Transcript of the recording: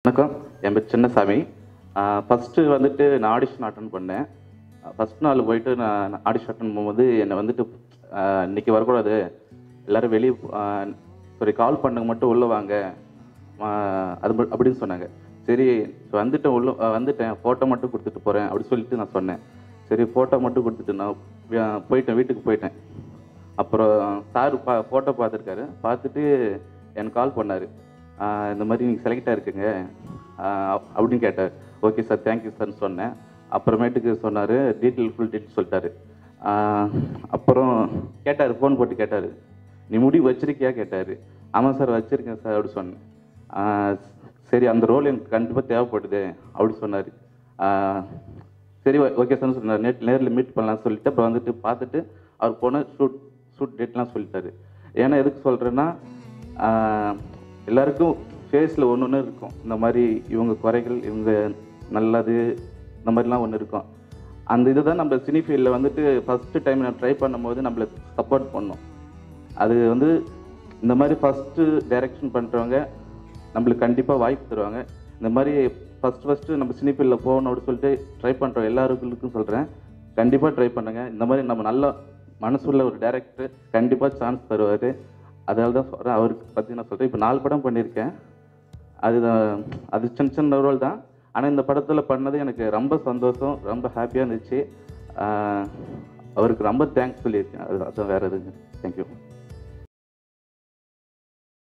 வணக்கம் என் பேர் சின்னசாமி ஃபஸ்ட்டு வந்துட்டு நான் ஆடிஷன் அட்டன் பண்ணேன் ஃபஸ்ட் நாள் போயிட்டு நான் ஆடிஷன் அட்டன் பண்ணும்போது என்னை வந்துட்டு ஆஹ், இன்னைக்கு வரக்கூடாது எல்லோரும் வெளியே சாரி கால் பண்ணுங்க மட்டும் உள்ளே வாங்க ஆஹ், அது ம- அப்படின்னு சொன்னாங்க சரி வந்துட்டேன் உள்ள ஆஹ், வந்துட்டேன் ஃபோட்டோ மட்டும் கொடுத்துட்டு போகிறேன் அப்படி சொல்லிட்டு நான் சொன்னேன் சரி ஃபோட்டோ மட்டும் கொடுத்துட்டு நான் வி- போயிட்டேன் வீட்டுக்கு போயிட்டேன் அப்புறம் சார் பா ஃபோட்டோ பார்த்துருக்காரு பார்த்துட்டு எனக்கு கால் பண்ணார் இந்த மாதிரி நீங்கள் செலக்ட் ஆகிருக்குங்க அப்படின்னு கேட்டார் ஓகே சார் தேங்க்யூ சார்னு சொன்னேன் அப்புறமேட்டுக்கு சொன்னார் டீட்டெயில் ஃபுல் டீட்டெயில் சொல்லிட்டாரு ஆஹ் அப்புறம் கேட்டார் ஃபோன் போட்டு கேட்டார் நீ முடி வச்சிருக்கியா கேட்டார் ஆமாம் சார் வச்சுருக்கேன் சார் அப்படி சொன்னேன் ஆஹ் சரி அந்த ரோல் எனக்கு கண்டிப்பாக தேவைப்படுது அப்படி சொன்னார் சரி ஓகே சார் சொன்னார் நேட் நேரில் மீட் பண்ணலாம்னு சொல்லிட்டு அப்புறம் வந்துட்டு பார்த்துட்டு அவர் போன ஷூட் ஷூட் டேட்லாம் சொல்லிட்டாரு ஏன்னா எதுக்கு சொல்கிறேன்னா எல்லாருக்கும் ஃபேஸில் ஒன்று ஒன்று இருக்கும் இந்த மாதிரி இவங்க குறைகள் இவங்க நல்லது இந்த மாதிரிலாம் ஒன்று இருக்கும் அந்த இதுதான் நம்ம சினி ஃபீல்டில் வந்துட்டு ஃபஸ்ட்டு டைம் நான் ட்ரை பண்ணும்போது நம்மளை சப்போர்ட் பண்ணோம் அது வந்து இந்த மாதிரி ஃபஸ்ட்டு டைரக்ஷன் பண்ணுறவங்க நம்மளுக்கு கண்டிப்பாக வாய்ப்பு தருவாங்க இந்த மாதிரி ஃபஸ்ட் ஃபஸ்ட்டு நம்ம சினி ஃபீல்டில் போகணும் அப்படின்னு சொல்லிட்டு ட்ரை பண்ணுறோம் எல்லாருக்கும் சொல்கிறேன் கண்டிப்பாக ட்ரை பண்ணுங்க இந்த மாதிரி நம்ம நல்ல மனசுள்ள ஒரு டேரக்டர் கண்டிப்பாக சான்ஸ் தருவார் அதனால தான் சொல்கிறேன் அவருக்கு பற்றி நான் சொல்கிறேன் இப்போ நாலு படம் பண்ணியிருக்கேன் அதுதான் அது சின்ன சின்ன ரோல் தான் ஆனால் இந்த படத்தில் பண்ணது எனக்கு ரொம்ப சந்தோஷம் ரொம்ப ஹாப்பியாக இருந்துச்சு ஆஹ் அவருக்கு ரொம்ப தேங்க்ஸ் சொல்லியிருக்கேன் அது அதான் வேறு எதுங்க தேங்க்யூ